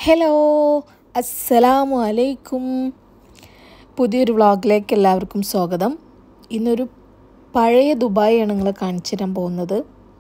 hello അസ്സലാമു അലൈക്കും പുതിയൊരു വ്ളോഗിലേക്ക് എല്ലാവർക്കും സ്വാഗതം ഇന്നൊരു പഴയ ദുബായിയാണ് നിങ്ങളെ കാണിച്ചു തരാൻ പോകുന്നത്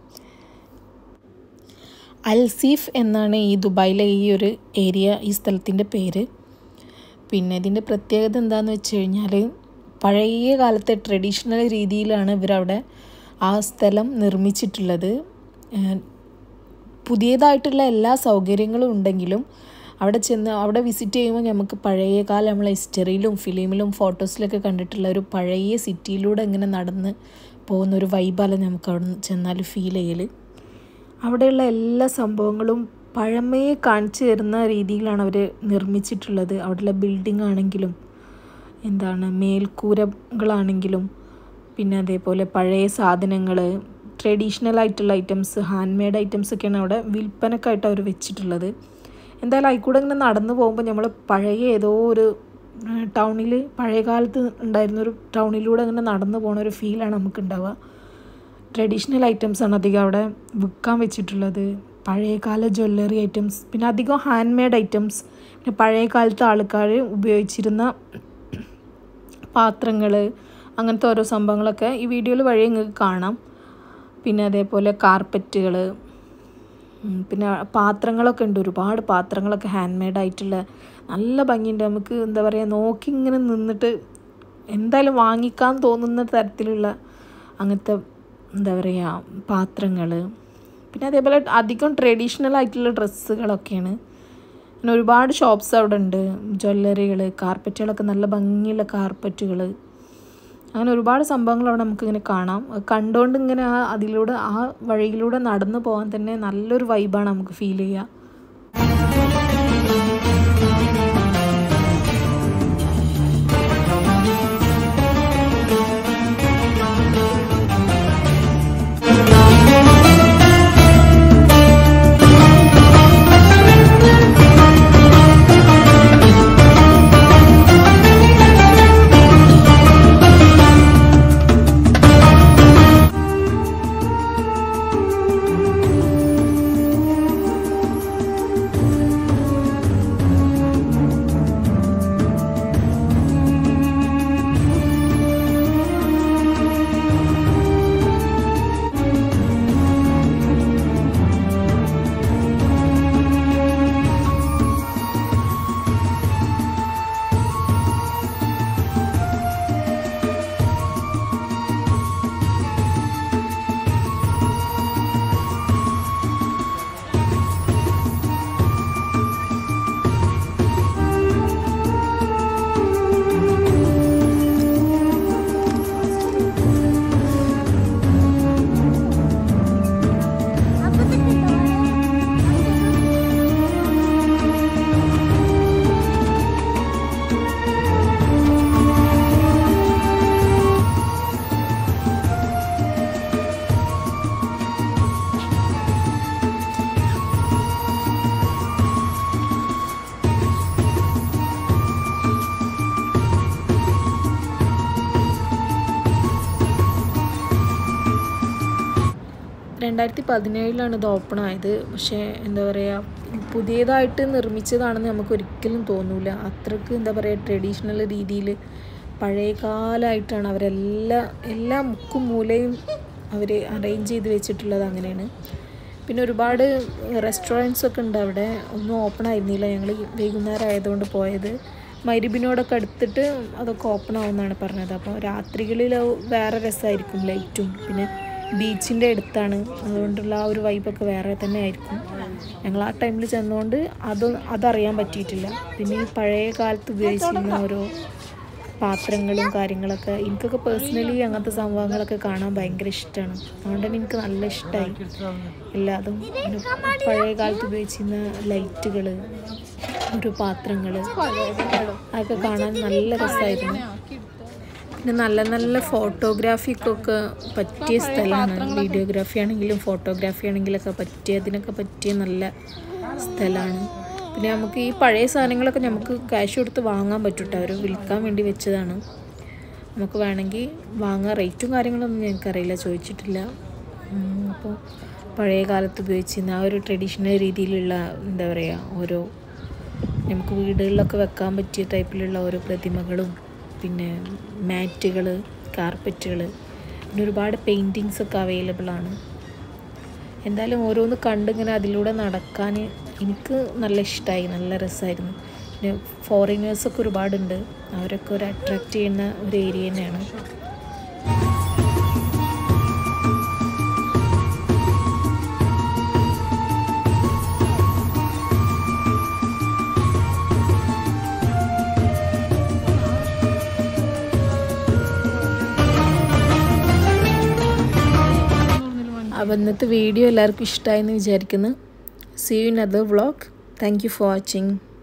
അൽസീഫ് എന്നാണ് ഈ ദുബായിലെ ഈ ഒരു ഏരിയ ഈ സ്ഥലത്തിൻ്റെ പേര് പിന്നെ ഇതിൻ്റെ പ്രത്യേകത എന്താണെന്ന് വെച്ച് കഴിഞ്ഞാൽ പഴയ കാലത്തെ ട്രഡീഷണൽ രീതിയിലാണ് ഇവരവിടെ ആ സ്ഥലം നിർമ്മിച്ചിട്ടുള്ളത് ഏഹ് പുതിയതായിട്ടുള്ള എല്ലാ സൗകര്യങ്ങളും ഉണ്ടെങ്കിലും അവിടെ ചെന്ന് അവിടെ വിസിറ്റ് ചെയ്യുമ്പോൾ നമുക്ക് പഴയ കാലം നമ്മളെ ഹിസ്റ്ററിയിലും ഫിലിമിലും ഫോട്ടോസിലൊക്കെ കണ്ടിട്ടുള്ള ഒരു പഴയ സിറ്റിയിലൂടെ ഇങ്ങനെ നടന്ന് പോകുന്ന ഒരു വൈബാല നമുക്ക് അവിടെ ചെന്നാൽ ഫീൽ ചെയ്യൽ അവിടെയുള്ള എല്ലാ സംഭവങ്ങളും പഴമയെ കാണിച്ചു തരുന്ന രീതിയിലാണ് അവർ നിർമ്മിച്ചിട്ടുള്ളത് അവിടെയുള്ള ബിൽഡിംഗ് ആണെങ്കിലും എന്താണ് മേൽക്കൂരകളാണെങ്കിലും പിന്നെ അതേപോലെ പഴയ സാധനങ്ങൾ ട്രഡീഷണൽ ആയിട്ടുള്ള ഐറ്റംസ് ഹാൻഡ് മെയ്ഡ് ഐറ്റംസ് ഒക്കെയാണ് അവിടെ വിൽപ്പനക്കായിട്ട് അവർ വെച്ചിട്ടുള്ളത് എന്തായാലും ആയിക്കൂടെ ഇങ്ങനെ നടന്നു പോകുമ്പോൾ നമ്മൾ പഴയ ഏതോ ഒരു ടൗണിൽ പഴയ കാലത്ത് ഉണ്ടായിരുന്ന ഒരു ടൗണിലൂടെ ഇങ്ങനെ നടന്നു പോകുന്ന ഒരു ഫീലാണ് നമുക്ക് ഉണ്ടാവുക ട്രഡീഷണൽ ഐറ്റംസ് ആണ് അധികം അവിടെ വിൽക്കാൻ വെച്ചിട്ടുള്ളത് പഴയകാല ജ്വല്ലറി ഐറ്റംസ് പിന്നെ അധികം ഹാൻഡ് മെയ്ഡ് ഐറ്റംസ് പിന്നെ പഴയ കാലത്തെ ആൾക്കാർ ഉപയോഗിച്ചിരുന്ന പാത്രങ്ങൾ അങ്ങനത്തെ ഓരോ സംഭവങ്ങളൊക്കെ ഈ വീഡിയോയിൽ വഴി നിങ്ങൾക്ക് കാണാം പിന്നെ അതേപോലെ കാർപ്പറ്റുകൾ പിന്നെ പാത്രങ്ങളൊക്കെ ഉണ്ട് ഒരുപാട് പാത്രങ്ങളൊക്കെ ഹാൻഡ് മെയ്ഡ് ആയിട്ടുള്ള നല്ല ഭംഗിയുണ്ട് നമുക്ക് എന്താ പറയുക നോക്കി ഇങ്ങനെ നിന്നിട്ട് എന്തായാലും വാങ്ങിക്കാൻ തോന്നുന്ന തരത്തിലുള്ള അങ്ങനത്തെ എന്താ പറയുക പാത്രങ്ങൾ പിന്നെ അതേപോലെ അധികം ട്രഡീഷണൽ ആയിട്ടുള്ള ഡ്രസ്സുകളൊക്കെയാണ് പിന്നെ ഒരുപാട് ഷോപ്സ് അവിടെ ഉണ്ട് ജ്വല്ലറികൾ കാർപ്പറ്റുകളൊക്കെ നല്ല ഭംഗിയുള്ള കാർപ്പറ്റുകൾ അങ്ങനെ ഒരുപാട് സംഭവങ്ങൾ അവിടെ നമുക്കിങ്ങനെ കാണാം അത് കണ്ടുകൊണ്ട് ഇങ്ങനെ ആ അതിലൂടെ ആ വഴിയിലൂടെ നടന്നു പോകാൻ തന്നെ നല്ലൊരു വൈബാണ് നമുക്ക് ഫീൽ ചെയ്യുക രണ്ടായിരത്തി പതിനേഴിലാണ് ഇത് ഓപ്പൺ ആയത് പക്ഷേ എന്താ പറയുക പുതിയതായിട്ട് നിർമ്മിച്ചതാണെന്ന് നമുക്ക് ഒരിക്കലും തോന്നൂല അത്രക്ക് എന്താ പറയുക ട്രഡീഷണൽ രീതിയിൽ പഴയകാലമായിട്ടാണ് അവരെല്ലാ എല്ലാ മുക്കും മൂലയും അവർ അറേഞ്ച് ചെയ്ത് വെച്ചിട്ടുള്ളത് അങ്ങനെയാണ് പിന്നെ ഒരുപാട് റെസ്റ്റോറൻറ്റ്സ് ഒക്കെ ഉണ്ട് അവിടെ ഒന്നും ഓപ്പൺ ആയിരുന്നില്ല ഞങ്ങൾ വൈകുന്നേരം ആയതുകൊണ്ട് പോയത് മൈരിബിനോടൊക്കെ അടുത്തിട്ട് അതൊക്കെ ഓപ്പൺ ആവുമെന്നാണ് പറഞ്ഞത് അപ്പോൾ രാത്രികളിൽ വേറെ രസമായിരിക്കും ലൈറ്റും പിന്നെ ബീച്ചിൻ്റെ അടുത്താണ് അതുകൊണ്ടുള്ള ആ ഒരു വൈബൊക്കെ വേറെ തന്നെ ആയിരിക്കും ഞങ്ങൾ ആ ടൈമിൽ ചെന്നുകൊണ്ട് അത് അതറിയാൻ പറ്റിയിട്ടില്ല പിന്നെ ഈ പഴയ കാലത്ത് ഉപയോഗിച്ചിരുന്ന ഓരോ പാത്രങ്ങളും കാര്യങ്ങളൊക്കെ എനിക്കൊക്കെ പേഴ്സണലി അങ്ങനത്തെ സംഭവങ്ങളൊക്കെ കാണാൻ ഭയങ്കര ഇഷ്ടമാണ് അതുകൊണ്ട് തന്നെ എനിക്ക് നല്ല ഇഷ്ടമായി എല്ലാതും പിന്നെ പഴയ കാലത്ത് ഉപയോഗിച്ചിരുന്ന ലൈറ്റുകൾ ഒരു പാത്രങ്ങൾ അതൊക്കെ കാണാൻ നല്ല രസമായിരുന്നു പിന്നെ നല്ല നല്ല ഫോട്ടോഗ്രാഫിക്കൊക്കെ പറ്റിയ സ്ഥലമാണ് വീഡിയോഗ്രാഫി ആണെങ്കിലും ഫോട്ടോഗ്രാഫി ആണെങ്കിലൊക്കെ പറ്റിയ അതിനൊക്കെ പറ്റിയ നല്ല സ്ഥലമാണ് പിന്നെ നമുക്ക് ഈ പഴയ സാധനങ്ങളൊക്കെ നമുക്ക് ക്യാഷ് കൊടുത്ത് വാങ്ങാൻ പറ്റൂട്ടോ അവർ വിൽക്കാൻ വേണ്ടി വെച്ചതാണ് നമുക്ക് വേണമെങ്കിൽ വാങ്ങാൻ റേറ്റും കാര്യങ്ങളൊന്നും ഞങ്ങൾക്കറിയില്ല ചോദിച്ചിട്ടില്ല അപ്പോൾ പഴയ കാലത്ത് ഉപയോഗിച്ചിരുന്ന ആ ഒരു ട്രഡീഷണൽ രീതിയിലുള്ള എന്താ പറയുക ഓരോ നമുക്ക് വീടുകളിലൊക്കെ വെക്കാൻ പറ്റിയ ടൈപ്പിലുള്ള ഓരോ പ്രതിമകളും പിന്നെ മാറ്റുകൾ കാർപ്പറ്റുകൾ പിന്നെ ഒരുപാട് പെയിൻറ്റിങ്സ് ഒക്കെ അവൈലബിൾ ആണ് എന്തായാലും ഓരോന്ന് കണ്ടിങ്ങനെ അതിലൂടെ നടക്കാൻ എനിക്ക് നല്ല ഇഷ്ടമായി നല്ല രസമായിരുന്നു പിന്നെ ഫോറിനേഴ്സൊക്കെ ഒരുപാടുണ്ട് അവരൊക്കെ ഒരു അട്രാക്റ്റ് ചെയ്യുന്ന ഒരു ഏരിയ തന്നെയാണ് അപ്പോൾ ഇന്നത്തെ വീഡിയോ എല്ലാവർക്കും ഇഷ്ടമായെന്ന് വിചാരിക്കുന്നു see you in other vlog thank you for watching